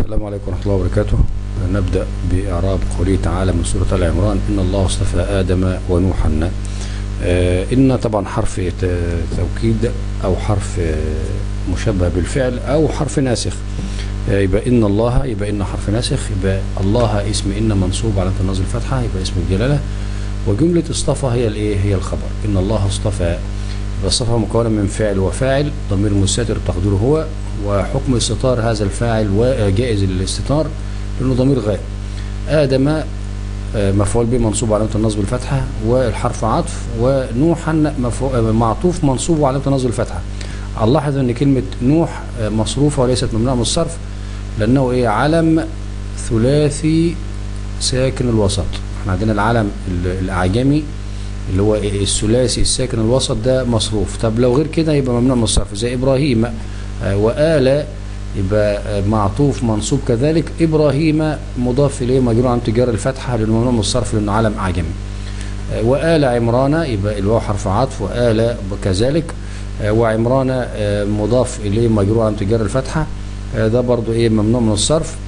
السلام عليكم ورحمة الله وبركاته نبدأ بإعراب قوله تعالى من سورة آل عمران إن الله اصطفى آدم ونوحا آه، إن طبعا حرف ت- توكيد أو حرف آه، مشبه بالفعل أو حرف ناسخ آه، يبقى إن الله يبقى إن حرف ناسخ يبقى الله اسم إن منصوب على النصب الفتحة يبقى اسم الجلالة وجملة اصطفى هي الإيه هي الخبر إن الله اصطفى يبقى الصفة مكونة من فعل وفاعل ضمير مستتر تقديره هو وحكم استطار هذا الفاعل وجائز الاستطار لأنه ضمير غائب آدم آه، مفعول به منصوب علامة النصب الفتحة والحرف عطف ونوحا مفعو- آه، معطوف منصوب علامة النصب الفتحة هنلاحظ ان كلمة نوح آه، مصروفة وليست ممنوعة من الصرف لأنه ايه علم ثلاثي ساكن الوسط احنا عندنا العلم ال- الأعجمي اللي هو إيه؟ الثلاثي الساكن الوسط ده مصروف طب لو غير كده يبقى ممنوع من الصرف زي إبراهيم آه، وآل يبقى آه، معطوف منصوب كذلك إبراهيم مضاف إليه مجرور عن تجار الفتحة لأنه ممنوع من الصرف لأنه علم أعجمي آه، وآل عمران يبقى الواو حرف عطف وآل كذلك آه، وعمران آه، مضاف إليه مجرور عن تجار الفتحة آه، ده برضو إيه ممنوع من الصرف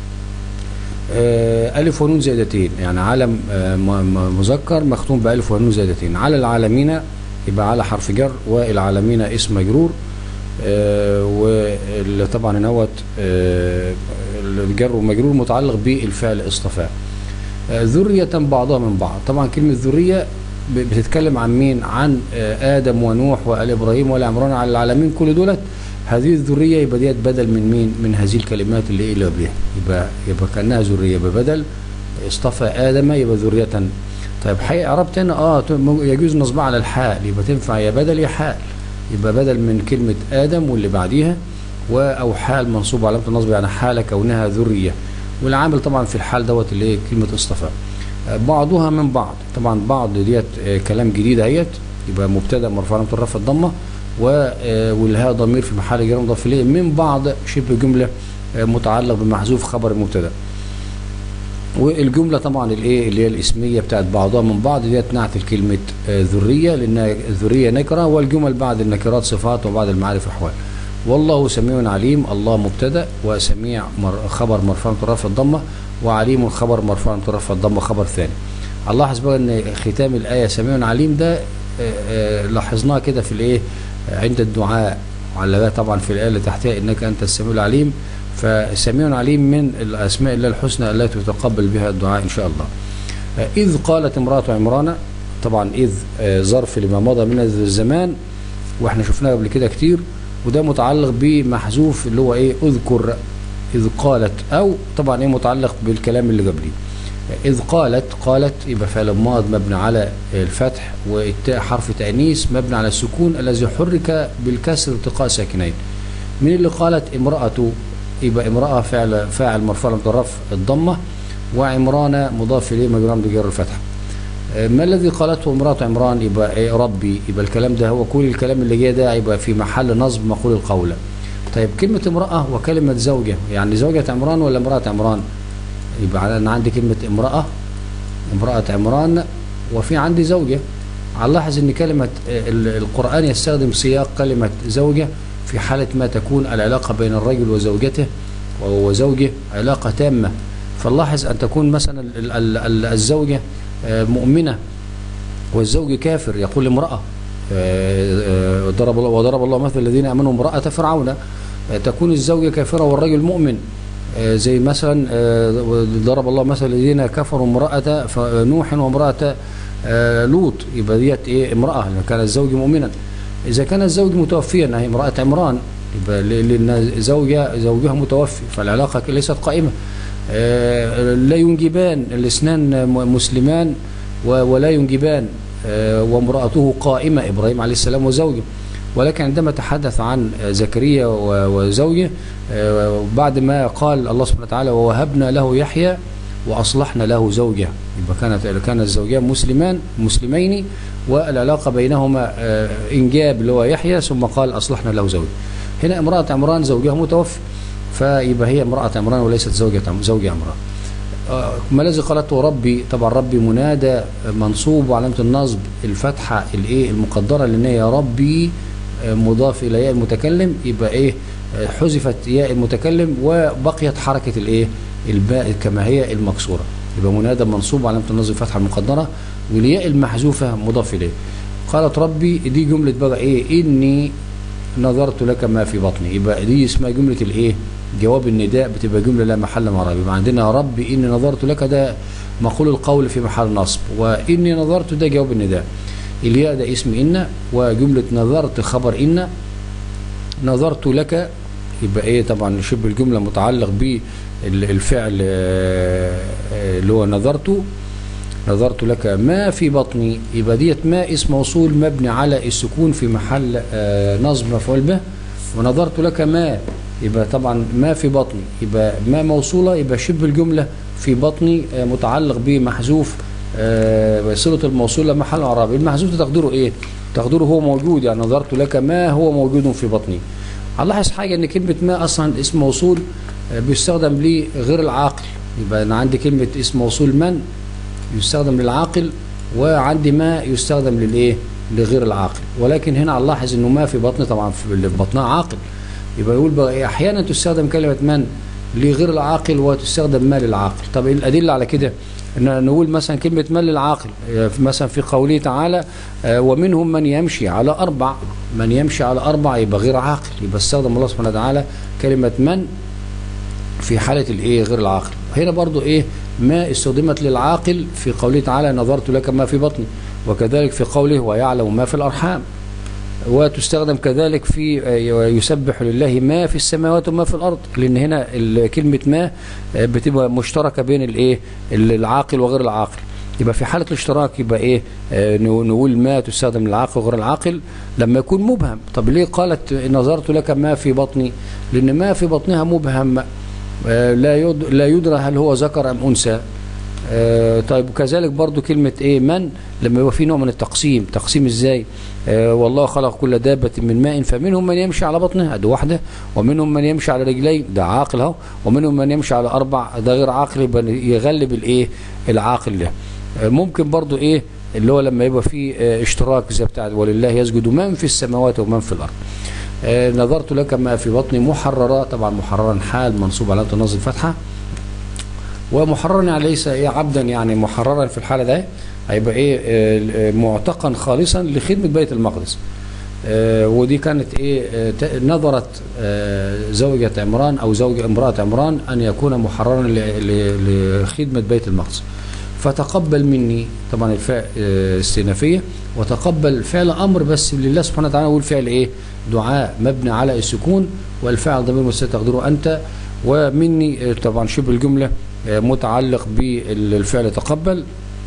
آه، ألف ونون زائدتين يعني علم آه، م- م- مذكر مختوم بألف ونون زائدتين على العالمين يبقى على حرف جر والعالمين اسم مجرور آه، واللي طبعا نوت آه، الجر ومجرور متعلق بالفعل اصطفاء آه، ذرية بعضها من بعض طبعا كلمة ذرية ب- بتتكلم عن مين عن آه، آدم ونوح وآل إبراهيم وآل عمران على العالمين كل دولت هذه الذرية يبقى ديت بدل من مين من هذه الكلمات اللي إيه اللي قبلها يبقى يبقى كأنها ذرية يبقى بدل اصطفى آدم يبقى ذرية طيب حي عربت هنا اه ت- م- يجوز نصبها على الحال يبقى تنفع يا بدل يا حال يبقى بدل من كلمة آدم واللي بعديها و أو حال منصوب علامة النصب يعني حال كونها ذرية والعامل طبعا في الحال دوت اللي هي كلمة اصطفى آه، بعضها من بعض طبعا بعض ديت آه، كلام جديد اهيت يبقى مبتدا مرفوع علامة الرفع الضمة و- آه، والهاء ضمير في محل جر مضاف اليه من بعض شبه جملة آه، متعلق بمحذوف خبر المبتدا والجملة طبعا الايه اللي هي الاسمية بتاعت بعضها من بعض ديت نعت الكلمة آه، ذرية لأن ذرية نكرة والجمل بعد النكرات صفات وبعد المعارف أحوال والله سميع عليم الله مبتدا وسميع مر خبر مرفوع رفع الضمة وعليم خبر مرفوع رفع الضمة خبر ثاني هنلاحظ بقى ان ختام الآية سميع عليم ده آه، آه، لاحظناه كده في الايه آه، عند الدعاء وعلى طبعا في الآية اللي تحتها انك انت السميع العليم فسميع عليم من الأسماء الله الحسنى التي تتقبل بها الدعاء إن شاء الله آه، إذ قالت امرأة عمران طبعا إذ آه، ظرف لما مضى من الزمان واحنا شفناه قبل كده كتير وده متعلق بمحذوف اللي هو ايه اذكر إذ قالت أو طبعا ايه متعلق بالكلام اللي قبليه إذ قالت قالت يبقى فعل ماض مبني على الفتح والتاء حرف تأنيث مبني على السكون الذي حرك بالكسر التقاء ساكنين من اللي قالت امرأة يبقى امرأة فعل فاعل مرفوع من الرفع الضمة وعمران مضاف إليه مجرور بجر الفتح آه، ما الذي قالته امرأة عمران يبقى إيه ربي يبقى الكلام ده هو كل الكلام اللي جاي ده يبقى في محل نصب مقول القول طيب كلمة امرأة وكلمة زوجة يعني زوجة عمران ولا امرأة عمران يبقى انا عندي كلمة امرأة امرأة عمران وفي عندي زوجة هنلاحظ ان كلمة آه، ال- القرآن يستخدم سياق كلمة زوجة في حالة ما تكون العلاقة بين الرجل وزوجته وزوجه علاقة تامة فنلاحظ أن تكون مثلا ال- ال- ال- الزوجة آه، مؤمنة والزوج كافر يقول امرأة آه، آه، ضرب الله وضرب الله مثل الذين امنوا امرأة فرعون آه، تكون الزوجة كافرة والرجل مؤمن آه، زي مثلا آه، ضرب الله مثل الذين كفروا امرأة ف- نوح وامرأة آه، لوط يبقى ديت ايه امرأة لأن كان الزوج مؤمنا إذا كان الزوج متوفيا هي امرأة عمران يبقى ل- لأن زوجها زوجها متوفي فالعلاقة ليست قائمة آه، لا ينجبان الاثنان م- مسلمان و- ولا ينجبان آه، وامرأته قائمة إبراهيم عليه السلام وزوجه ولكن عندما تحدث عن آه، زكريا و- وزوجه آه، بعد ما قال الله سبحانه وتعالى ووهبنا له يحيى وأصلحنا له زوجه يبقى كانت كان الزوجان مسلمان مسلمين والعلاقة بينهما آه، إنجاب اللي هو يحيى ثم قال أصلحنا له زوجه هنا امرأة عمران زوجها متوفي فيبقى هي امرأة عمران وليست زوجة عم- زوج عمران آه، ما الذي قالته ربي طبعا ربي منادى منصوب وعلامة النصب الفتحة الايه المقدرة لان هي ربي آه، مضاف الى ياء المتكلم يبقى ايه آه، حذفت ياء المتكلم وبقيت حركة الايه الباء كما هي المكسورة يبقى منادى منصوب علامة النصب فتحة المقدرة والياء المحذوفة مضاف إليه قالت ربي دي جملة بقى ايه إني نظرت لك ما في بطني يبقى دي اسمها جملة الايه جواب النداء بتبقى جملة لا محل من رب يبقى عندنا ربي إني نظرت لك ده مقول القول في محل نصب وإني نظرت ده جواب النداء الياء ده اسم إن وجملة نظرت خبر إن نظرت لك يبقى ايه طبعا شبه الجملة متعلق بالفعل آه، آه، اللي هو نظرت نظرت لك ما في بطني يبقى ديت ما اسم موصول مبني على السكون في محل آه، نصب مفعول به ونظرت لك ما يبقى طبعا ما في بطني يبقى ما موصولة يبقى شبه الجملة في بطني آه، متعلق بمحذوف آه، صلة الموصولة محل اعراب المحذوف ده تقديره ايه تقديره هو موجود يعني نظرت لك ما هو موجود في بطني هنلاحظ حاجة ان كلمة ما اصلا اسم موصول آه، بيستخدم لغير العاقل يبقى انا عندي كلمة اسم موصول من يستخدم للعاقل وعندي ما يستخدم للايه لغير العاقل ولكن هنا هنلاحظ انه ما في بطن طبعا في اللي في بطنها عاقل يبقى يقول بقى إيه احيانا تستخدم كلمة من لغير العاقل وتستخدم ما للعاقل طب إيه الادله على كده ان نقول مثلا كلمة من للعاقل آه، مثلا في قوله تعالى آه، ومنهم من يمشي على اربع من يمشي على اربع يبقى غير عاقل يبقى استخدم الله سبحانه وتعالى كلمة من في حالة الايه غير العاقل هنا برضو ايه ما استخدمت للعاقل في قوله تعالى نظرت لك ما في بطني وكذلك في قوله ويعلم ما في الارحام وتستخدم كذلك في آه، يسبح لله ما في السماوات وما في الارض لان هنا ال- كلمه ما آه، بتبقى مشتركه بين الايه العاقل وغير العاقل يبقى في حاله الاشتراك يبقى ايه آه، نقول نقول ما تستخدم للعاقل وغير العاقل لما يكون مبهم طب ليه قالت نظرت لك ما في بطني لان ما في بطنها مبهم آه، لا يد- لا يدرى هل هو ذكر ام انثى آه، طيب وكذلك برضو كلمة ايه من لما يبقى في نوع من التقسيم تقسيم ازاي آه والله خلق كل دابة من ماء فمنهم من يمشي على بطنه ادي واحدة ومنهم من يمشي على رجلين ده عاقل اهو ومنهم من يمشي على اربع ده غير عاقل يبقى يغلب الايه العاقل ده آه ممكن برضو ايه اللي هو لما يبقى في آه اشتراك زي بتاع ولله يسجد من في السماوات ومن في الارض آه نظرت لك ما في بطني محررة طبعا محررا حال منصوب علامة النصب الفتحة ومحررا يعني ليس ايه عبدا يعني محررا في الحاله ده هيبقى ايه آه، معتقا خالصا لخدمه بيت المقدس آه، ودي كانت ايه آه، ت- نظرت آه، زوجة عمران او زوج امرأة عمران ان يكون محررا ل- ل- لخدمة بيت المقدس فتقبل مني طبعا الفاء آه، استئنافية وتقبل فعل امر بس لله سبحانه وتعالى والفعل ايه دعاء مبني على السكون والفاعل ضمير مستتر تقديره انت ومني آه، طبعا شبه الجملة آه، متعلق بالفعل تقبل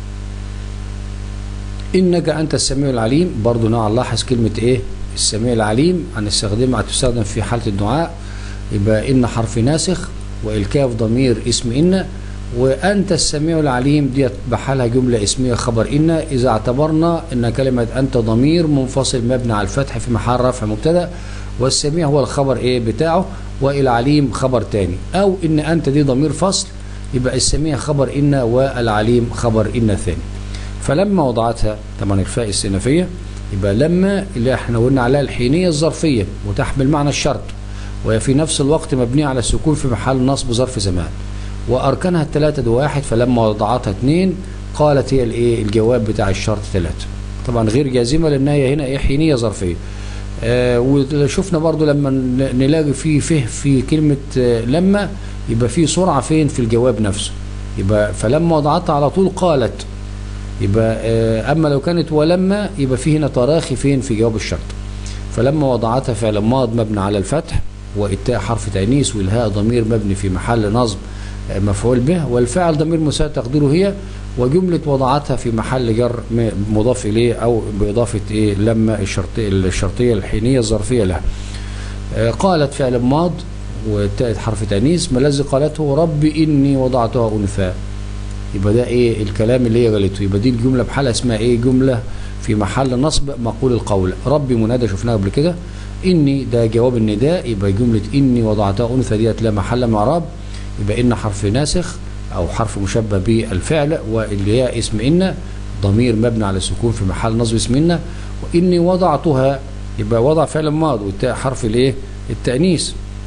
إنك أنت السميع العليم برضو نوع نلاحظ كلمة إيه السميع العليم هنستخدمها تستخدم في حالة الدعاء يبقى إن حرف ناسخ والكاف ضمير اسم إن وأنت السميع العليم ديت بحالها جملة اسمية خبر إن إذا اعتبرنا أن كلمة أنت ضمير منفصل مبني على الفتح في محل رفع مبتدأ والسميع هو الخبر إيه بتاعه والعليم خبر تاني أو إن أنت دي ضمير فصل يبقى السميع خبر إن والعليم خبر إن ثاني فلما وضعتها طبعا الفاء السنفية يبقى لما اللي احنا قلنا عليها الحينية الظرفية وتحمل معنى الشرط وهي في نفس الوقت مبنية على السكون في محل نصب ظرف زمان وأركانها الثلاثة دي واحد فلما وضعتها اثنين قالت هي الايه الجواب بتاع الشرط ثلاثة طبعا غير جازمة لأنها هي هنا ايه حينية ظرفية آه وشفنا برضو لما ن- نلاقي في فه في كلمة آه لما يبقى في سرعة فين في الجواب نفسه يبقى فلما وضعتها على طول قالت يبقى آه، اما لو كانت ولما يبقى في هنا تراخي فين في جواب الشرط فلما وضعتها فعل ماض مبني على الفتح والتاء حرف تانيث والهاء ضمير مبني في محل نصب آه، مفعول به والفعل ضمير مساعد تقديره هي وجملة وضعتها في محل جر م- مضاف إليه أو بإضافة إيه لما الشرطية الشرطية الحينية الظرفية لها آه، قالت فعل ماض والتاء حرف تانيث ما الذي قالته ربي إني وضعتها أنثى يبقى ده ايه الكلام اللي هي قالته يبقى دي الجمله بحالها اسمها ايه جمله في محل نصب مقول القول ربي منادى شفناها قبل كده اني ده جواب النداء يبقى جمله اني وضعتها انثى ديت لا محل من اعراب يبقى ان حرف ناسخ او حرف مشبه بالفعل واللي هي اسم ان ضمير مبني على السكون في محل نصب اسم ان واني وضعتها يبقى وضع فعل ماض والتاء حرف الايه التانيث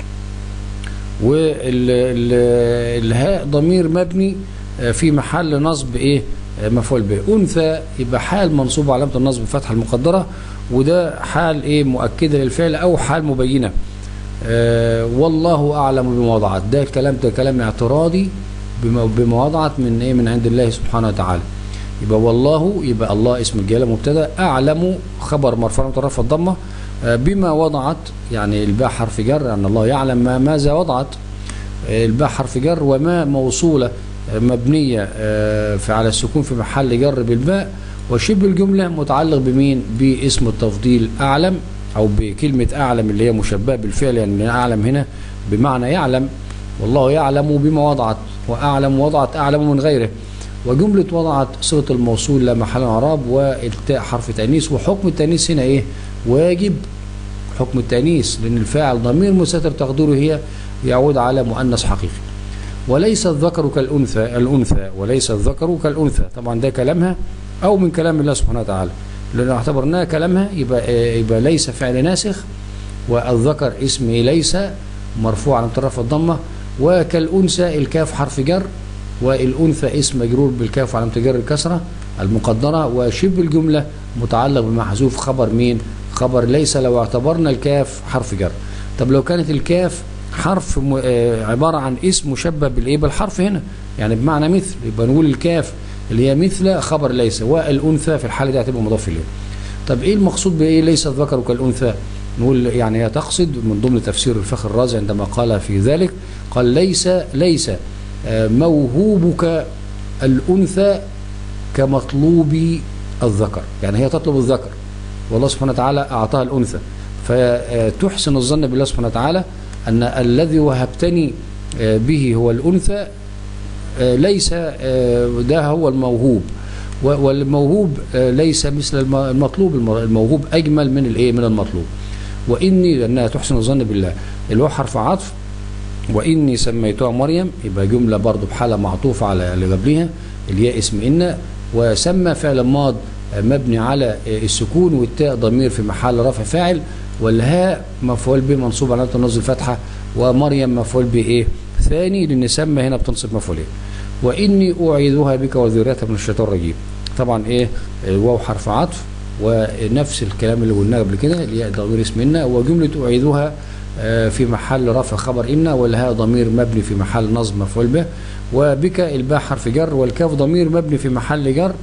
والهاء ضمير مبني آه، في محل نصب ايه آه، مفعول به انثى يبقى حال منصوب علامه النصب بالفتحه المقدره وده حال ايه مؤكده للفعل او حال مبينه آه، والله اعلم بما وضعت ده الكلام ده كلام اعتراضي بما بما وضعت من ايه من عند الله سبحانه وتعالى يبقى والله يبقى الله اسم الجلاله مبتدا اعلم خبر مرفوع مترفع الضمه آه، بما وضعت يعني الباء حرف جر ان الله يعلم ما ماذا وضعت آه، الباء حرف جر وما موصوله آه، مبنيه آه، في على السكون في محل جر بالباء وشبه الجمله متعلق بمين باسم التفضيل اعلم او بكلمه اعلم اللي هي مشبهه بالفعل يعني اعلم هنا بمعنى يعلم والله يعلم بما وضعت واعلم وضعت اعلم من غيره وجملة وضعت صيغة الموصول لا محل من اعراب والتاء حرف تأنيث وحكم التأنيث هنا ايه واجب حكم التأنيث لأن الفاعل ضمير مستتر تقديره هي يعود على مؤنث حقيقي وليس الذكر كالأنثى الأنثى وليس الذكر كالأنثى طبعا ده كلامها أو من كلام الله سبحانه وتعالى لأن اعتبرناها كلامها يبقى يبقى ليس فعل ناسخ والذكر اسم ليس مرفوع عن طرف الضمة وكالأنثى الكاف حرف جر والأنثى اسم مجرور بالكاف على جر الكسرة المقدرة وشبه الجملة متعلق بمحذوف خبر مين خبر ليس لو اعتبرنا الكاف حرف جر طب لو كانت الكاف حرف م... آه عبارة عن اسم مشبه بالايه بالحرف هنا يعني بمعنى مثل يبقى نقول الكاف اللي هي مثل خبر ليس والأنثى في الحالة دي هتبقى مضاف إليه طب ايه المقصود بايه ليس الذكر كالأنثى نقول يعني هي تقصد من ضمن تفسير الفخر الرازي عندما قال في ذلك قال ليس ليس آه موهوبك الأنثى كمطلوب الذكر يعني هي تطلب الذكر والله سبحانه وتعالى أعطاها الأنثى فتحسن الظن بالله سبحانه وتعالى أن الذي وهبتني به هو الأنثى ليس ده هو الموهوب والموهوب ليس مثل المطلوب الموهوب أجمل من الإيه من المطلوب وإني لأنها تحسن الظن بالله اللي هو حرف عطف وإني سميتها مريم يبقى جملة برضو بحالة معطوفة على اللي قبلها اللي هي اسم إن وسمى فعل ماض مبني على السكون والتاء ضمير في محل رفع فاعل والهاء مفعول به منصوب على النصب الفتحة ومريم مفعول به ايه ثاني لان سمى هنا بتنصب مفعولين واني اعيذها بك وذريتها من الشيطان الرجيم طبعا ايه الواو حرف عطف ونفس الكلام اللي قلناه قبل كده اللي هي ضمير اسم إن وجملة أعيذها في محل رفع خبر إن والهاء ضمير مبني في محل نصب مفعول به وبك الباء حرف جر والكاف ضمير مبني في محل جر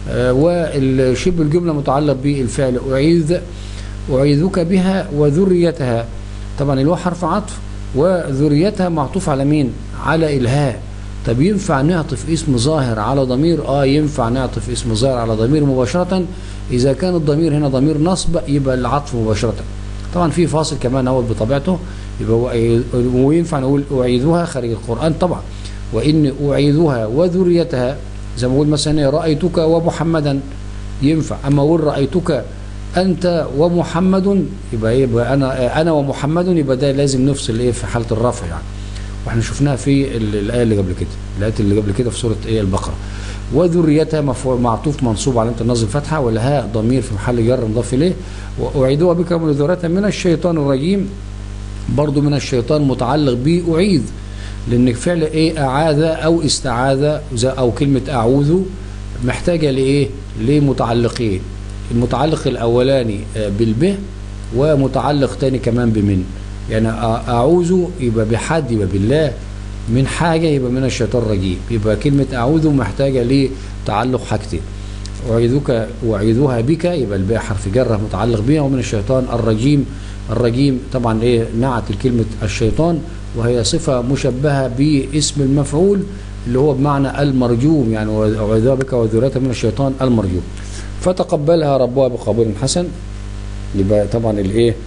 والشبه الجملة متعلق بالفعل أعيذ أعيذك بها وذريتها طبعا الواو حرف عطف وذريتها معطوف على مين على الهاء طب ينفع نعطف اسم ظاهر على ضمير اه ينفع نعطف اسم ظاهر على ضمير مباشرة اذا كان الضمير هنا ضمير نصب يبقى العطف مباشرة طبعا في فاصل كمان اول بطبيعته يبقى وينفع نقول اعيذها خارج القرآن طبعا واني اعيذها وذريتها زي ما بقول مثلا رايتك ومحمدا ينفع اما اقول رايتك انت ومحمد يبقى يبقى انا انا ومحمد يبقى ده لازم نفصل ايه في حاله الرفع يعني واحنا شفناها في الايه اللي قبل كده الايات اللي قبل كده في سوره ايه البقره وذريتها معطوف منصوب علامه النصب فتحه والهاء ضمير في محل جر مضاف اليه واعيدوها بك من ذريتها من الشيطان الرجيم برضو من الشيطان متعلق ب اعيذ لان فعل ايه اعاذ او استعاذ او كلمه اعوذ محتاجه لايه لمتعلقين المتعلق الاولاني بالبه ومتعلق تاني كمان بمن يعني اعوذ يبقى بحد يبقى بالله من حاجه يبقى من الشيطان الرجيم يبقى كلمه اعوذ محتاجه لتعلق حاجتين اعيذك واعيذها بك يبقى الباء حرف جره متعلق بها ومن الشيطان الرجيم الرجيم طبعا ايه نعت الكلمه الشيطان وهي صفه مشبهه باسم المفعول اللي هو بمعنى المرجوم يعني اعيذها بك وذريتها من الشيطان المرجوم فتقبلها ربها بقبول حسن يبقى طبعا الايه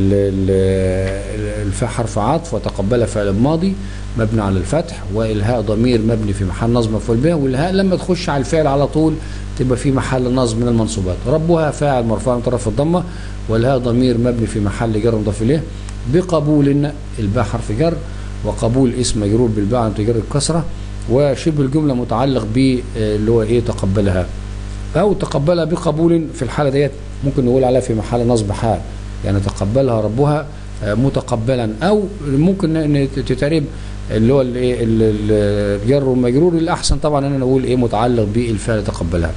الفاء حرف عطف وتقبل فعل ماضي مبني على الفتح والهاء ضمير مبني في محل نصب مفعول به والهاء لما تخش على الفعل على طول تبقى في محل نصب من المنصوبات ربها فاعل مرفوع من طرف الضمه والهاء ضمير مبني في محل جر مضاف اليه بقبول الباء حرف جر وقبول اسم مجرور بالباء عن تجر الكسره وشبه الجمله متعلق ب اللي هو ايه تقبلها او تقبلها بقبول في الحاله ديت ممكن نقول عليها في محل نصب حال يعني تقبلها ربها آه، متقبلا او ممكن ان تتعرب اللي هو الايه ال- ال- الجر والمجرور الاحسن طبعا ان انا اقول ايه متعلق بالفعل تقبلها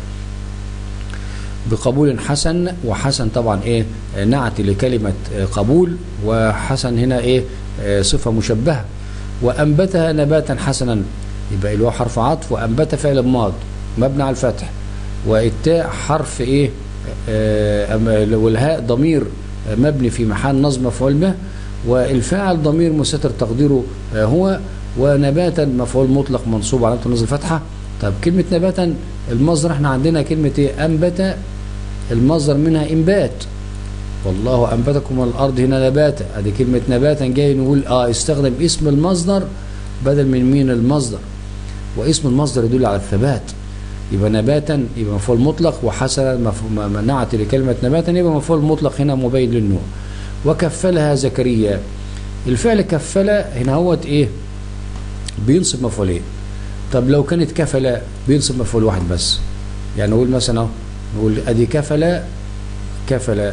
بقبول حسن وحسن طبعا ايه آه، نعت لكلمة آه، قبول وحسن هنا ايه آه، صفة مشبهة وأنبتها نباتا حسنا يبقى الواو حرف عطف وأنبت فعل ماض مبني على الفتح والتاء حرف ايه آه، أم- والهاء ضمير آه، مبني في محل نصب مفعول به والفاعل ضمير مستتر تقديره آه، هو ونباتا مفعول مطلق منصوب علامة النصب الفتحة طب كلمة نباتا المصدر احنا عندنا كلمة ايه أنبت المصدر منها إنبات والله أنبتكم من الأرض هنا نباتا ادي كلمة نباتا جاي نقول اه استخدم اسم المصدر بدل من مين المصدر واسم المصدر يدل على الثبات يبقى نباتا يبقى مفعول مطلق وحسنا مف- م- منعت لكلمة نباتا يبقى مفعول مطلق هنا مبين للنوع وكفلها زكريا الفعل كفل هنا هوت ايه بينصب مفعولين طب لو كانت كفل بينصب مفعول واحد بس يعني نقول مثلا اهو نقول ادي كفل كفل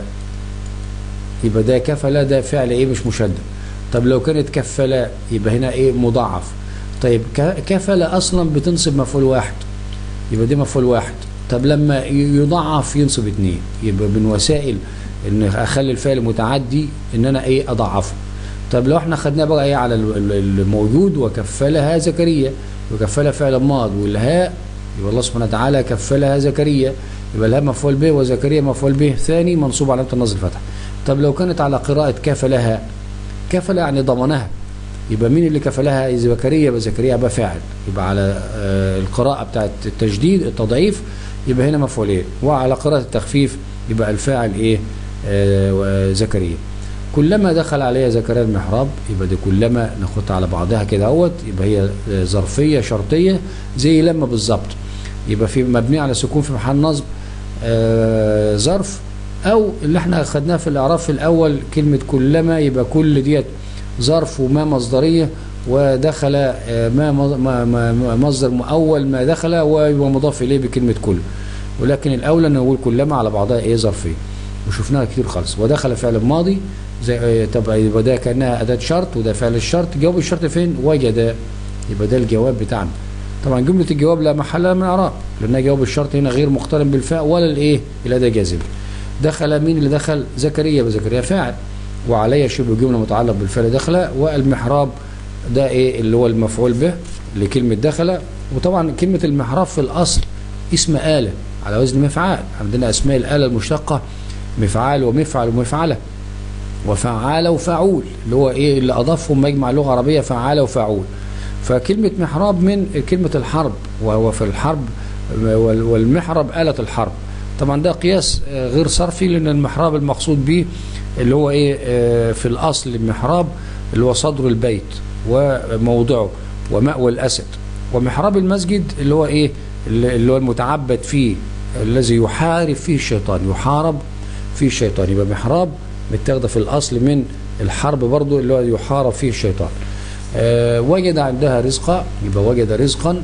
يبقى ده كفل ده فعل ايه مش مشدد طب لو كانت كفل يبقى هنا ايه مضاعف طيب ك- كفل اصلا بتنصب مفعول واحد يبقى دي مفعول واحد طب لما ي- يضاعف ينصب اتنين يبقى من وسائل ان اخلي الفعل متعدي ان انا ايه اضعفه طب لو احنا خدناه بقى ايه على ال- ال- الموجود وكفلها زكريا وكفلها فعل ماض والهاء يبقى الله سبحانه وتعالى كفلها زكريا يبقى الهاء مفعول به وزكريا مفعول به ثاني منصوب علامه النصب الفتح طب لو كانت على قراءه كفلها كفل يعني ضمنها يبقى مين اللي كفلها زكريا يبقى زكريا يبقى فاعل يبقى على آه، القراءة بتاعت التجديد التضعيف يبقى هنا مفعولين وعلى قراءة التخفيف يبقى الفاعل ايه آه زكريا كلما دخل عليها زكريا المحراب يبقى دي كلما ناخدها على بعضها كده اهوت يبقى هي آه، ظرفية شرطية زي لما بالظبط يبقى في مبني على سكون في محل نصب آه ظرف او اللي احنا خدناه في الاعراف في الاول كلمة كلما يبقى كل ديت ظرف وما مصدرية ودخل آه، ما ما- ما ما- مصدر مؤول ما دخل ويبقى مضاف اليه بكلمة كل ولكن الاولى ان نقول كلما على بعضها ايه ظرفيه وشفناها كتير خالص ودخل فعل ماضي زي آه، طب يبقى ده كانها اداه شرط وده فعل الشرط جواب الشرط فين وجد يبقى ده الجواب بتاعنا طبعا جمله الجواب لا محل لها من اعراب لان جواب الشرط هنا غير مقترن بالفاء ولا الايه الاداه جازمه دخل مين اللي دخل زكريا بزكريا فاعل وعليه شبه جمله متعلق بالفعل دخل والمحراب ده ايه اللي هو المفعول به لكلمه دخل وطبعا كلمه المحراب في الاصل اسم آلة على وزن مفعال عندنا اسماء الآلة المشتقة مفعال ومفعل ومفعلة وفعال وفعول اللي هو ايه اللي اضافهم مجمع لغه عربيه فعال وفعول فكلمه محراب من كلمه الحرب وهو في الحرب وال- والمحرب آلة الحرب طبعا ده قياس آه، غير صرفي لان المحراب المقصود به اللي هو ايه آه، في الاصل المحراب اللي هو صدر البيت وموضعه ومأوى الاسد ومحراب المسجد اللي هو ايه اللي اللي هو المتعبد فيه الذي يحارب فيه الشيطان يحارب فيه الشيطان يبقى محراب متاخده في الاصل من الحرب برضو اللي هو يحارب فيه الشيطان آه وجد عندها رزقا يبقى وجد رزقا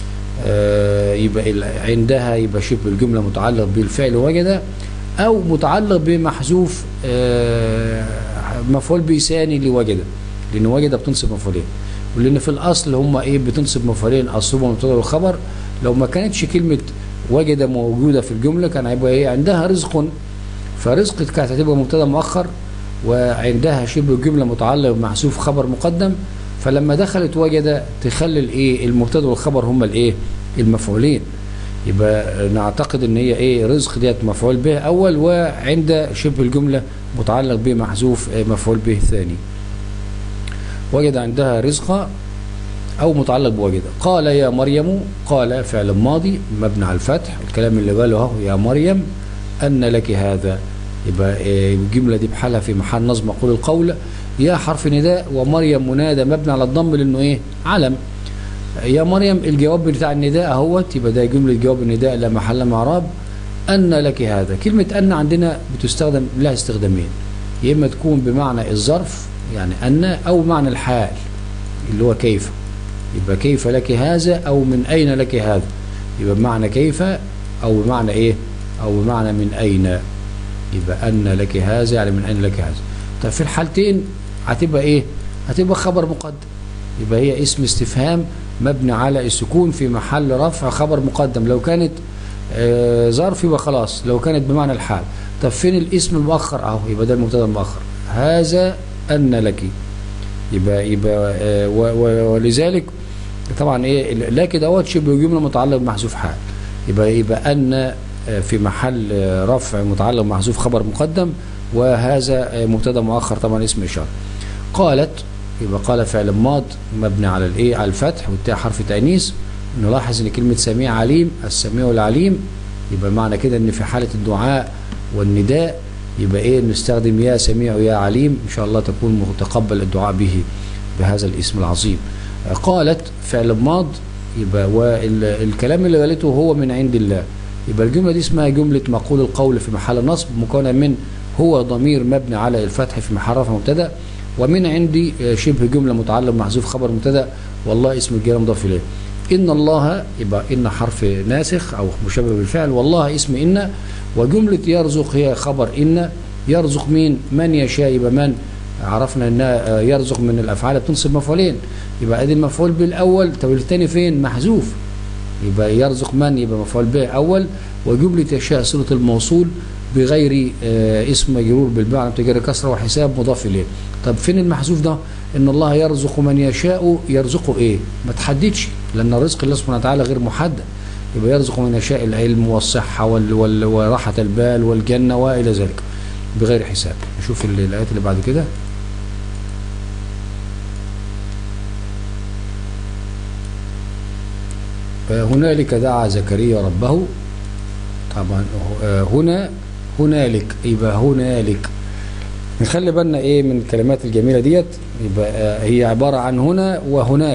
آه يبقى ال- عندها يبقى شبه الجمله متعلق بالفعل وجد او متعلق بمحذوف آه مفعول به ثاني لوجد لان وجد بتنصب مفعولين ولان في الاصل هم ايه بتنصب مفعولين اصلهم المبتدا والخبر لو ما كانتش كلمه وجد موجوده في الجمله كان هيبقى ايه عندها رزق فرزق كانت هتبقى مبتدا مؤخر وعندها شبه الجمله متعلق بمحذوف خبر مقدم فلما دخلت وجد تخلي الايه المبتدا والخبر هما الايه المفعولين يبقى نعتقد ان هي ايه رزق ديت مفعول به اول وعند شبه الجمله متعلق بمحذوف آه، مفعول به ثاني وجد عندها رزقا او متعلق بوجد قال يا مريم قال فعل ماضي مبني على الفتح الكلام اللي قاله اهو يا مريم ان لك هذا يبقى آه، الجمله دي بحالها في محل نصب مقول القول يا حرف نداء ومريم منادى مبني على الضم لانه ايه علم يا مريم الجواب بتاع النداء اهوت يبقى ده جمله جواب النداء لا محل من اعراب ان لك هذا كلمه ان عندنا بتستخدم لها استخدامين يا اما تكون بمعنى الظرف يعني ان او بمعنى الحال اللي هو كيف يبقى كيف لك هذا او من اين لك هذا يبقى بمعنى كيف او بمعنى ايه او بمعنى من اين يبقى ان لك هذا يعني من اين لك هذا طب في الحالتين هتبقى ايه هتبقى خبر مقدم يبقى هي اسم استفهام مبني على السكون في محل رفع خبر مقدم لو كانت آه ظرف يبقى خلاص لو كانت بمعنى الحال طب فين الاسم المؤخر اهو يبقى ده المبتدا المؤخر هذا ان لك يبقى يبقى آه ولذلك طبعا ايه لكن دوت شبه جمله متعلق بمحذوف حال يبقى يبقى ان في محل رفع متعلق محذوف خبر مقدم وهذا مبتدا مؤخر طبعا اسم اشاره قالت يبقى قال فعل ماض مبني على الايه على الفتح والتاء حرف تانيث نلاحظ ان كلمه سميع عليم السميع العليم يبقى معنى كده ان في حاله الدعاء والنداء يبقى ايه نستخدم يا سميع ويا عليم ان شاء الله تكون متقبل الدعاء به بهذا الاسم العظيم قالت فعل ماض يبقى والكلام اللي قالته هو من عند الله يبقى الجملة دي اسمها جملة مقول القول في محل نصب مكونة من هو ضمير مبني على الفتح في محل رفع مبتدا ومن عندي شبه جملة متعلق محذوف خبر مبتدا والله اسم الجار مضاف إليه إن الله يبقى إن حرف ناسخ أو مشبه بالفعل والله اسم إن وجملة يرزق هي خبر إن يرزق مين من يشاء يبقى من عرفنا ان يرزق من الافعال بتنصب مفعولين يبقى ادي المفعول بالاول طب الثاني فين محذوف يبقى يرزق من يبقى مفعول به اول وجمله يشاء صله الموصول بغير اسم مجرور بالباء على تجري كسره وحساب مضاف اليه طب فين المحذوف ده ان الله يرزق من يشاء يرزقه ايه ما تحددش لان الرزق الله سبحانه وتعالى غير محدد يبقى يرزق من يشاء العلم والصحه وراحه البال والجنه والى ذلك بغير حساب نشوف الايات اللي بعد كده هنالك دعا زكريا ربه طبعا هنا هنالك يبقى هنالك نخلي بالنا ايه من الكلمات الجميله ديت يبقى هي عباره عن هنا وهناك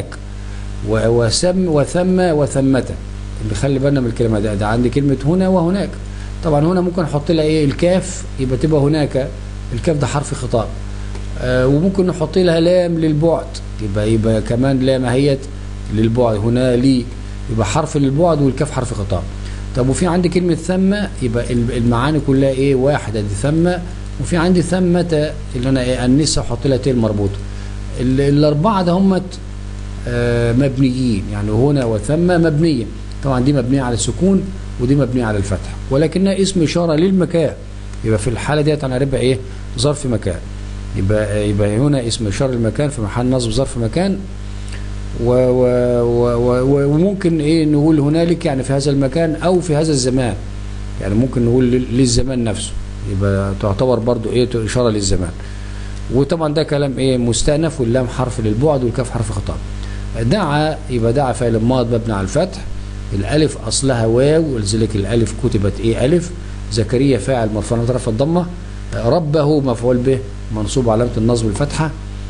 وسم وثم وثمه نخلي بالنا من الكلمه ده, ده عندي كلمه هنا وهناك طبعا هنا ممكن احط لها ايه الكاف يبقى تبقى هناك الكاف ده حرف خطاب آه وممكن نحط لها لام للبعد يبقى يبقى كمان لام اهيت للبعد هنا لي يبقى حرف للبعد والكاف حرف خطاب طب وفي عندي كلمة ثم يبقى المعاني كلها ايه واحدة دي ثم وفي عندي ثمة اللي انا ايه انسة واحط لها تيل مربوطة الاربعة ده همت آه مبنيين يعني هنا وثم مبنية طبعا دي مبنية على السكون ودي مبنية على الفتح ولكنها اسم إشارة للمكان يبقى في الحالة ديت هنعرفها ايه ظرف مكان يبقى يبقى هنا اسم إشارة للمكان في محل نصب ظرف مكان و و و وممكن ايه نقول هنالك يعني في هذا المكان او في هذا الزمان يعني ممكن نقول للزمان نفسه يبقى تعتبر برضو ايه اشاره للزمان وطبعا ده كلام ايه مستأنف واللام حرف للبعد والكاف حرف خطاب دعا يبقى دعا فعل ماض مبني على الفتح الالف اصلها واو ولذلك الالف كتبت ايه الف زكريا فاعل مرفوع طرف الضمه ربه مفعول به منصوب علامه النصب الفتحه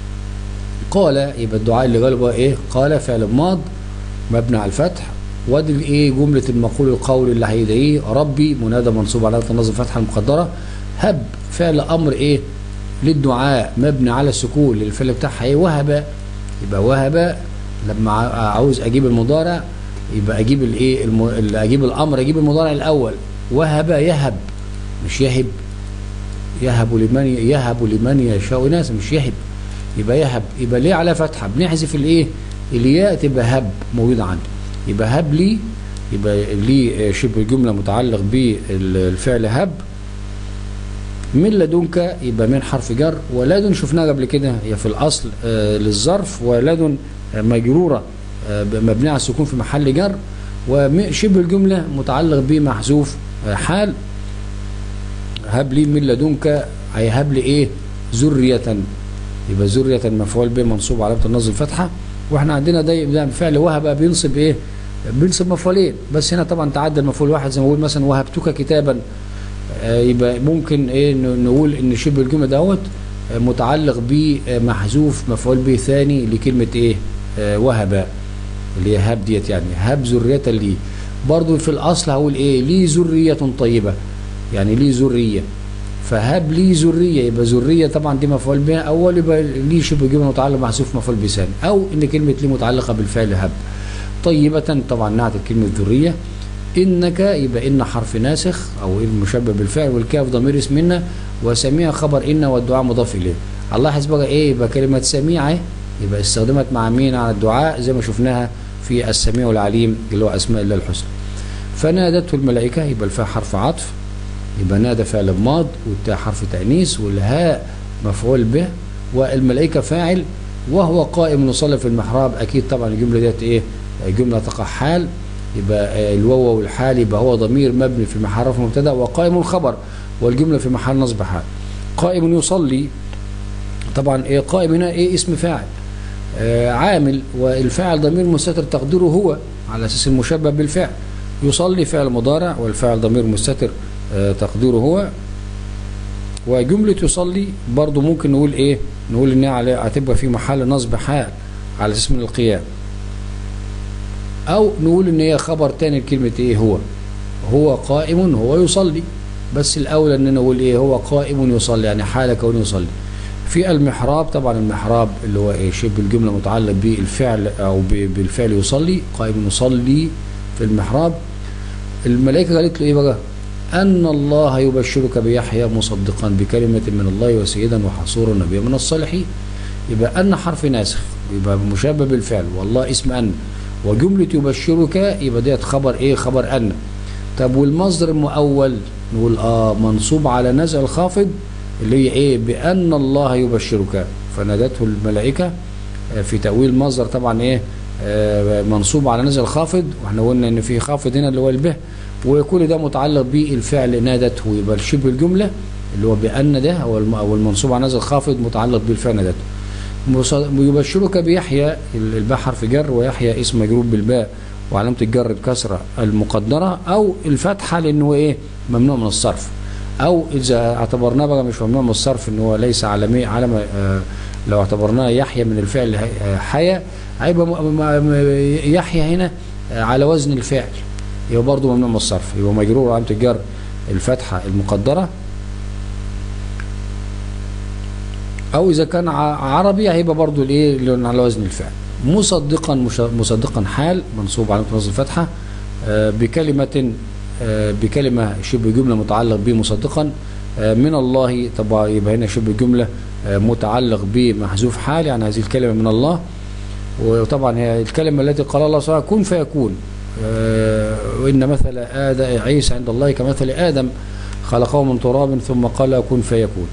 قال يبقى الدعاء اللي قاله ايه قال فعل ماض مبني على الفتح وادي الايه جمله المقول القول اللي هيدعيه ربي منادى منصوب على النصب الفتحه المقدره هب فعل امر ايه للدعاء مبني على السكون للفعل بتاعها ايه وهب يبقى وهب لما عاوز اجيب المضارع يبقى اجيب الايه الم... اجيب الامر اجيب المضارع الاول وهب يهب مش يهب يهب لمن يهب لمن يشاء ناس مش يهب يبقى يهب يبقى ليه على فتحه بنحذف الايه الياء تبقى هب موجوده عندي يبقى هب لي يبقى لي شبه جمله متعلق بالفعل هب من لدنك يبقى من حرف جر ولدن شفناها قبل كده هي في الاصل آه للظرف ولدن مجروره آه مبنيه على السكون في محل جر وشبه الجمله متعلق بمحذوف آه حال هب لي من لدنك هيهب لي ايه ذريه يبقى ذريه مفعول به منصوب علامه النصب الفتحه واحنا عندنا ده فعل وهب بينصب ايه بينصب مفعولين بس هنا طبعا تعدى المفعول واحد زي ما بقول مثلا وهبتك كتابا آه يبقى ممكن ايه نقول ان شبه الجمله دوت آه متعلق بمحذوف مفعول به ثاني لكلمه ايه آه وهب اللي هي هب ديت يعني هب ذريه لي برضو في الاصل هقول ايه لي ذريه طيبه يعني لي ذريه فهب لي ذريه يبقى ذريه طبعا دي مفعول بها اول يبقى لي شبه جمله متعلق محذوف مفعول به ثاني او ان كلمه لي متعلقه بالفعل هب طيبه طبعا نعت كلمه ذريه انك يبقى ان حرف ناسخ او ان مشبه بالفعل والكاف ضمير اسمنا وسميع خبر إن والدعاء مضاف إليه هنلاحظ بقى إيه يبقى كلمة سميعة يبقى استخدمت مع مين على الدعاء زي ما شفناها في السميع العليم اللي هو أسماء الله الحسنى فنادته الملائكة يبقى الفاء حرف عطف يبقى نادى فعل ماض والتاء حرف تأنيث والهاء مفعول به والملائكة فاعل وهو قائم يصلي في المحراب أكيد طبعا الجملة ديت إيه جملة تقع حال يبقى الواو والحال يبقى هو ضمير مبني في محل رفع مبتدا وقائم الخبر والجملة في محل نصب حال قائم يصلي طبعا إيه قائم هنا إيه اسم فاعل آه عامل والفاعل ضمير مستتر تقديره هو على أساس المشبه بالفعل يصلي فعل مضارع والفاعل ضمير مستتر آه تقديره هو وجملة يصلي برضو ممكن نقول ايه نقول انها على هتبقى في محل نصب حال على اساس من القيام او نقول ان هي خبر تاني لكلمة ايه هو هو قائم هو يصلي بس الاولى ان نقول ايه هو قائم يصلي يعني حال كونه يصلي في المحراب طبعا المحراب اللي هو ايه شبه الجملة متعلق بالفعل او بالفعل يصلي قائم يصلي في المحراب الملائكة قالت له ايه بقى أن الله يبشرك بيحيى مصدقا بكلمة من الله وسيدا وحصورا نبيا من الصالحين يبقى أن حرف ناسخ يبقى مشابه بالفعل والله اسم أن وجملة يبشرك يبقى ديت خبر إيه خبر أن طب والمصدر المؤول نقول آه منصوب على نزع الخافض اللي هي إيه بأن الله يبشرك فنادته الملائكة في تأويل مصدر طبعا إيه آه منصوب على نزع الخافض واحنا قلنا ان في خافض هنا اللي هو البه وكل ده متعلق بالفعل نادته يبقى شبه الجملة اللي هو بأن ده أو المنصوب على نزل خافض متعلق بالفعل نادته يبشرك بيحيى الباء حرف جر ويحيى اسم مجرور بالباء وعلامة الجر الكسرة المقدرة أو الفتحة لأنه إيه ممنوع من الصرف أو إذا اعتبرناه بقى مش ممنوع من الصرف إن هو ليس علامي علم آه لو اعتبرناه يحيى من الفعل حيا هيبقى يحيى هنا على وزن الفعل يبقى برضه ممنوع من الصرف يبقى مجرور علامة الجر الفتحة المقدرة أو إذا كان عربي هيبقى برضه الإيه اللي على وزن الفعل مصدقا مصدقا حال منصوب علامة نصب الفتحة بكلمة بكلمة شبه جملة متعلق بمصدقا من الله طبعا يبقى هنا شبه جملة متعلق بمحذوف حال يعني هذه الكلمة من الله وطبعا هي الكلمة التي قال الله سبحانه كن فيكون وإن مثل آدم عيسى عند الله كمثل آدم خلقه من تراب ثم قال كن فيكون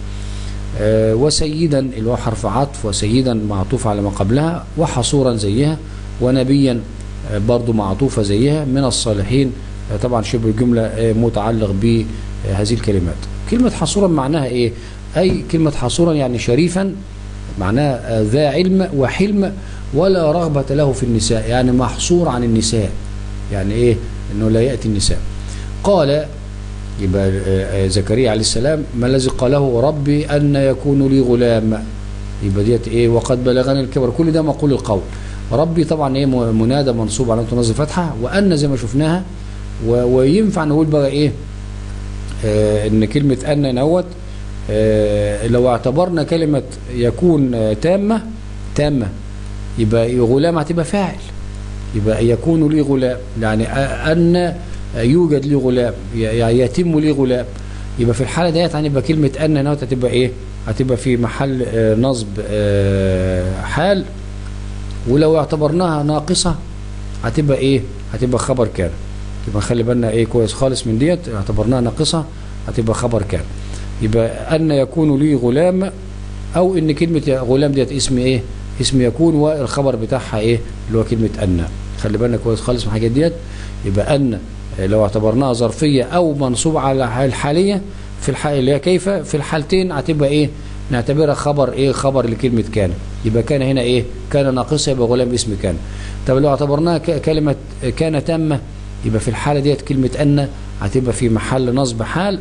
وسيدا اللي هو حرف عطف وسيدا معطوف على ما قبلها وحصورا زيها ونبيا برضو معطوفة زيها من الصالحين طبعا شبه الجملة متعلق بهذه الكلمات كلمة حصورا معناها ايه اي كلمة حصورا يعني شريفا معناها ذا علم وحلم ولا رغبة له في النساء يعني محصور عن النساء يعني ايه انه لا يأتي النساء قال يبقى زكريا عليه السلام ما الذي قاله ربي أن يكون لي غلام يبقى ديت ايه وقد بلغني الكبر كل ده مقول القول ربي طبعا ايه منادى منصوب على تنزل فتحة وأن زي ما شفناها وينفع نقول بقى ايه آه ان كلمة أن نوت آه لو اعتبرنا كلمة يكون آه تامة تامة يبقى غلام هتبقى فاعل يبقى يكون لي غلام يعني أن يوجد لي غلام يعني يتم لي غلام يبقى في الحالة ديت هنبقى كلمة أن نوت هتبقى إيه هتبقى في محل نصب حال ولو اعتبرناها ناقصة هتبقى إيه هتبقى خبر كان يبقى خلي بالنا إيه كويس خالص من ديت اعتبرناها ناقصة هتبقى خبر كان يبقى أن يكون لي غلام أو إن كلمة غلام ديت اسم إيه اسم يكون والخبر بتاعها إيه اللي هو كلمة أن خلي بالنا كويس خالص من الحاجات ديت يبقى أن لو اعتبرناها ظرفية أو منصوب على الحالية في الحالة اللي هي كيف في الحالتين هتبقى إيه نعتبرها خبر إيه خبر لكلمة كان يبقى كان هنا إيه كان ناقصة يبقى غلام اسم كان طب لو اعتبرناها كلمة كان تامة يبقى في الحالة ديت كلمة أن هتبقى في محل نصب حال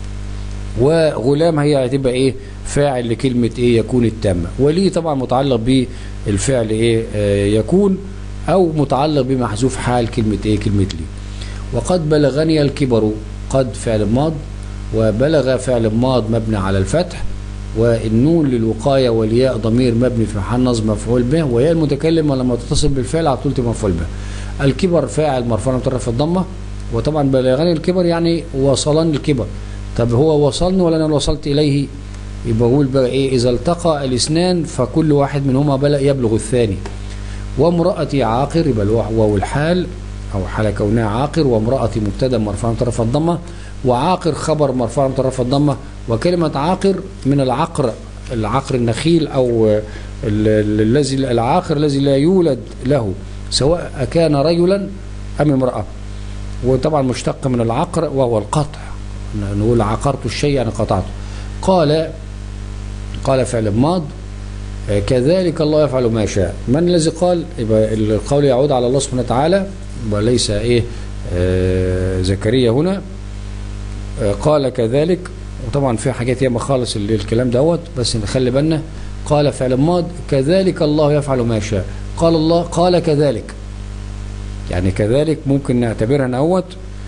وغلام هي هتبقى إيه فاعل لكلمة إيه يكون التامة وليه طبعا متعلق بالفعل إيه آه يكون أو متعلق بمحذوف حال كلمة إيه كلمة لي وقد بلغني الكبر قد فعل ماض وبلغ فعل ماض مبني على الفتح والنون للوقاية والياء ضمير مبني في محل نصب مفعول به وياء المتكلم ولما تتصل بالفعل على طول مفعول به الكبر فاعل مرفوع مترف الضمة وطبعا بلغني الكبر يعني وصلني الكبر طب هو وصلني ولا انا وصلت اليه يبقى اقول بقى ايه اذا التقى الاثنان فكل واحد منهما بلغ يبلغ الثاني وامرأتي عاقر يبقى واو الحال او حال كونها عاقر وامرأتي مبتدا مرفوع طرف الضمه وعاقر خبر مرفوع طرف الضمه وكلمه عاقر من العقر العقر النخيل او الذي العاقر الذي لا يولد له سواء كان رجلا ام امراه وطبعا مشتق من العقر وهو القطع نقول عقرت الشيء يعني قطعته قال قال فعل ماض كذلك الله يفعل ما يشاء من الذي قال يبقى القول يعود على الله سبحانه وتعالى وليس ايه آه زكريا هنا آه قال كذلك وطبعا في حاجات ياما خالص الكلام دوت بس نخلي بالنا قال فعل ماض كذلك الله يفعل ما يشاء قال الله قال كذلك يعني كذلك ممكن نعتبرها نوت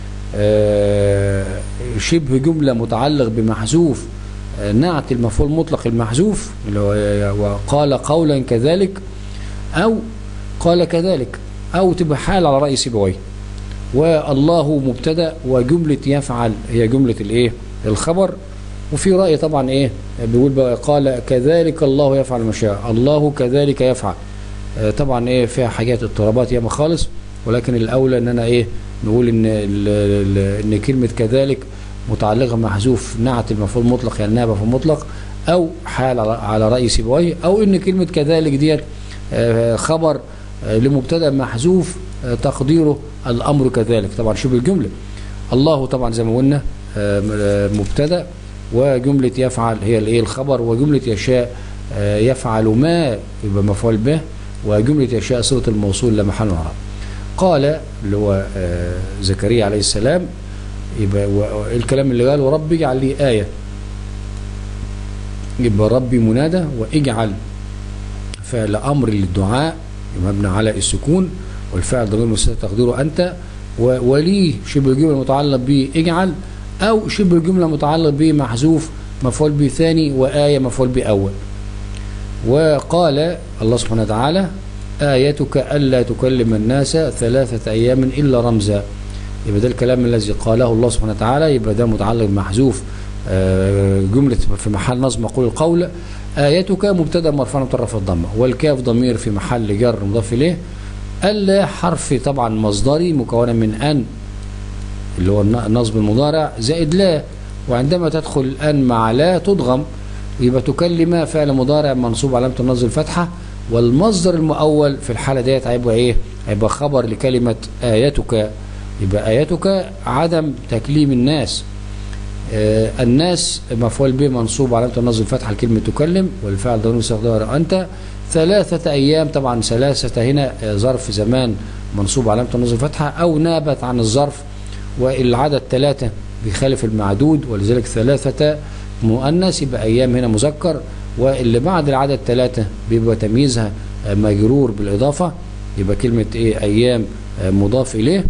آه شبه جملة متعلق بمحذوف نعت المفعول المطلق المحذوف اللي هو وقال قولا كذلك او قال كذلك او تبقى حال على رأي سيبويه والله مبتدا وجملة يفعل هي جملة الايه الخبر وفي رأي طبعا ايه بيقول بقى قال كذلك الله يفعل ما شاء الله كذلك يفعل طبعا ايه فيها حاجات اضطرابات ياما خالص ولكن الاولى ان انا ايه نقول ان ان كلمة كذلك متعلقة محذوف نعت المفعول مطلق يعني نائب مفعول مطلق او حال على رأي سيبويه او ان كلمة كذلك ديت خبر لمبتدا محذوف تقديره الامر كذلك طبعا شبه الجملة الله طبعا زي ما قلنا مبتدا وجملة يفعل هي الايه الخبر وجملة يشاء يفعل ما يبقى مفعول به وجملة يشاء صلة الموصول لا محل اعراب قال اللي هو زكريا عليه السلام يبقى الكلام اللي قاله ربي اجعل لي آية يبقى ربي منادى واجعل فعل أمر للدعاء مبنى على السكون والفعل ضمير مستتر تقديره أنت وليه شبه الجملة متعلق به اجعل أو شبه الجملة متعلق به محذوف مفعول به ثاني وآية مفعول به أول وقال الله سبحانه وتعالى آيتك ألا تكلم الناس ثلاثة أيام إلا رمزا يبقى ده الكلام الذي قاله الله سبحانه وتعالى يبقى ده متعلق بمحذوف جملة في محل نصب مقول القول آيتك مبتدا مرفوع مطرف الضمه والكاف ضمير في محل جر مضاف إليه ألا حرف طبعا مصدري مكونة من أن اللي هو النصب المضارع زائد لا وعندما تدخل الآن مع لا تضغم يبقى تكلم فعل مضارع منصوب علامة النصب الفتحة والمصدر المؤول في الحالة ديت هيبقى ايه هيبقى خبر لكلمة آيتك يبقى آيتك عدم تكليم الناس آه الناس مفعول به منصوب علامة النصب الفتحة لكلمة تكلم والفعل ضمير مستقدر أنت ثلاثة أيام طبعا ثلاثة هنا ظرف زمان منصوب علامة النصب الفتحة أو نابت عن الظرف والعدد ثلاثة بيخالف المعدود ولذلك ثلاثة مؤنث يبقى أيام هنا مذكر واللي بعد العدد ثلاثة بيبقى تمييزها مجرور بالإضافة يبقى كلمة إيه أيام مضاف إليه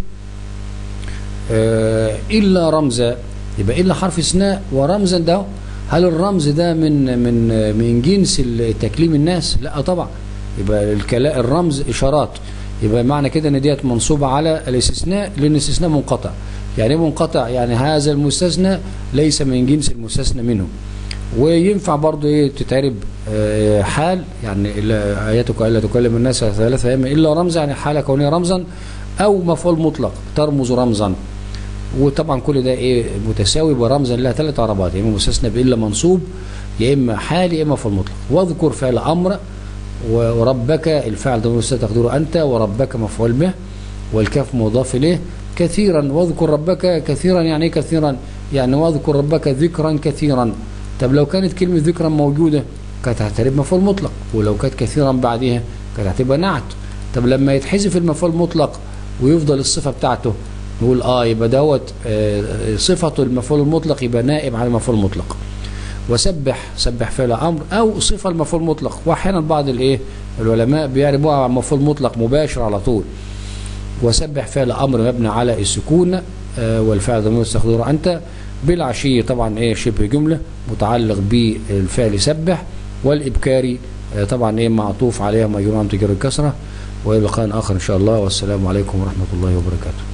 إلا رمزا يبقى إلا حرف استثناء ورمزا ده هل الرمز ده من من من جنس تكليم الناس؟ لا طبعا يبقى الكلام الرمز إشارات يبقى معنى كده ان ديت منصوبة على الاستثناء لان الاستثناء منقطع يعني منقطع يعني هذا المستثنى ليس من جنس المستثنى منه وينفع برضه ايه تتعرب اه حال يعني اياتك الا تكلم الناس ثلاثة ايام الا رمزا يعني حاله كونيه رمزا او مفعول مطلق ترمز رمزا وطبعا كل ده ايه متساوي برمزا لها ثلاث عربات يا اما مستثنى بالا منصوب يا اما حال يا اما مفعول مطلق واذكر فعل امر وربك الفعل ضمير مستتر تقديره انت وربك مفعول به والكاف مضاف اليه كثيرا واذكر ربك كثيرا يعني ايه كثيرا يعني واذكر ربك ذكرا كثيرا طب لو كانت كلمة ذكرا موجودة كانت هتعتبر مفعول مطلق ولو كانت كثيرا بعدها كانت هتبقى نعت طب لما يتحذف المفعول المطلق ويفضل الصفة بتاعته نقول اه يبقى دوت آه صفة المفعول المطلق يبقى نائب على المفعول المطلق وسبح سبح فعل امر او صفه المفعول المطلق واحيانا بعض الايه العلماء بيعربوها على مفعول مطلق مباشر على طول وسبح فعل امر مبني على السكون آه والفعل ضمير مستقدر انت بالعشي طبعا ايه شبه جمله متعلق بالفعل سبح والابكاري آه طبعا ايه معطوف عليها مجرور عم تجر الكسره والى لقاء اخر ان شاء الله والسلام عليكم ورحمه الله وبركاته